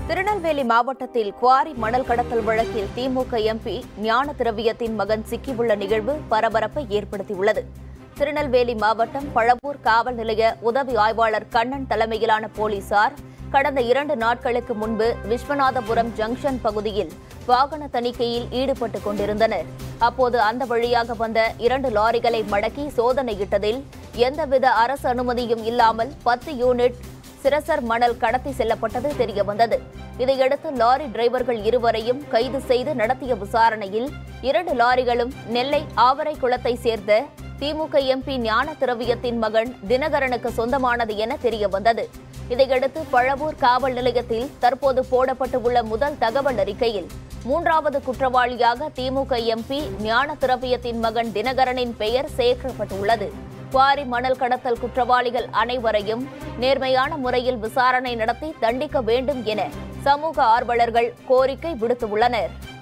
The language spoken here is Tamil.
திருநெல்வேலி மாவட்டத்தில் குவாரி மணல் கடத்தல் வழக்கில் திமுக எம்பி ஞான திரவியத்தின் மகன் சிக்கியுள்ள நிகழ்வு பரபரப்பை ஏற்படுத்தியுள்ளது திருநெல்வேலி மாவட்டம் பழவூர் காவல் நிலைய உதவி ஆய்வாளர் கண்ணன் தலைமையிலான போலீசார் கடந்த இரண்டு நாட்களுக்கு முன்பு விஸ்வநாதபுரம் ஜங்ஷன் பகுதியில் வாகன தணிக்கையில் ஈடுபட்டுக் கொண்டிருந்தனர் அப்போது அந்த வழியாக வந்த இரண்டு லாரிகளை மடக்கி சோதனையிட்டதில் எந்தவித அரசு அனுமதியும் இல்லாமல் பத்து யூனிட் சிரசர் மணல் கடத்தி செல்லப்பட்டது தெரியவந்தது இதையடுத்து லாரி டிரைவர்கள் இருவரையும் கைது செய்து நடத்திய விசாரணையில் இரண்டு லாரிகளும் நெல்லை ஆவரைக்குளத்தை சேர்ந்த திமுக எம்பி ஞான திரவியத்தின் மகன் தினகரனுக்கு சொந்தமானது என தெரியவந்தது இதையடுத்து பழவூர் காவல் நிலையத்தில் தற்போது போடப்பட்டு உள்ள முதல் தகவல் அறிக்கையில் மூன்றாவது குற்றவாளியாக திமுக எம்பி ஞான திரவியத்தின் மகன் தினகரனின் பெயர் சேர்க்கப்பட்டுள்ளது குவாரி மணல் கடத்தல் குற்றவாளிகள் அனைவரையும் நேர்மையான முறையில் விசாரணை நடத்தி தண்டிக்க வேண்டும் என சமூக ஆர்வலர்கள் கோரிக்கை விடுத்துள்ளனர்